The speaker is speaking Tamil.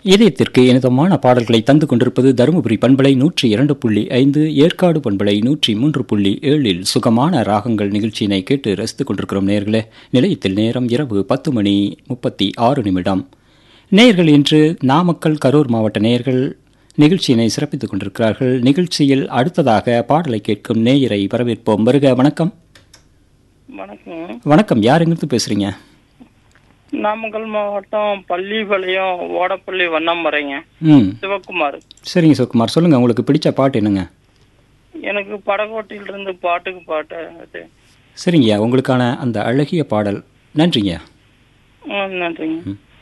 இதயத்திற்கு இனிதமான பாடல்களை தந்து கொண்டிருப்பது தருமபுரி பண்பலை நூற்றி இரண்டு புள்ளி ஐந்து ஏற்காடு பண்பலை நூற்றி மூன்று புள்ளி ஏழில் சுகமான ராகங்கள் நிகழ்ச்சியினை கேட்டு ரசித்துக் கொண்டிருக்கிறோம் நேர்களே நிலையத்தில் நேரம் இரவு பத்து மணி முப்பத்தி ஆறு நிமிடம் நேயர்கள் இன்று நாமக்கல் கரூர் மாவட்ட நேயர்கள் நிகழ்ச்சியினை சிறப்பித்துக் கொண்டிருக்கிறார்கள் நிகழ்ச்சியில் அடுத்ததாக பாடலை கேட்கும் நேயரை வரவேற்போம் வருக வணக்கம் வணக்கம் வணக்கம் யார் எங்கிருந்து பேசுறீங்க நாமக்கல் மாவட்டம் பள்ளிப்பாளையம் ஓடப்பள்ளி வண்ணாமரைங்க ம் சிவகுமார் சரிங்க சிவகுமார் சொல்லுங்க உங்களுக்கு பிடிச்ச பாட்டு என்னங்க எனக்கு படகோட்டையிலிருந்து பாட்டுக்கு பாட்டு அது சரிங்கய்யா உங்களுக்கான அந்த அழகிய பாடல் நன்றிங்க ம், நன்றிங்க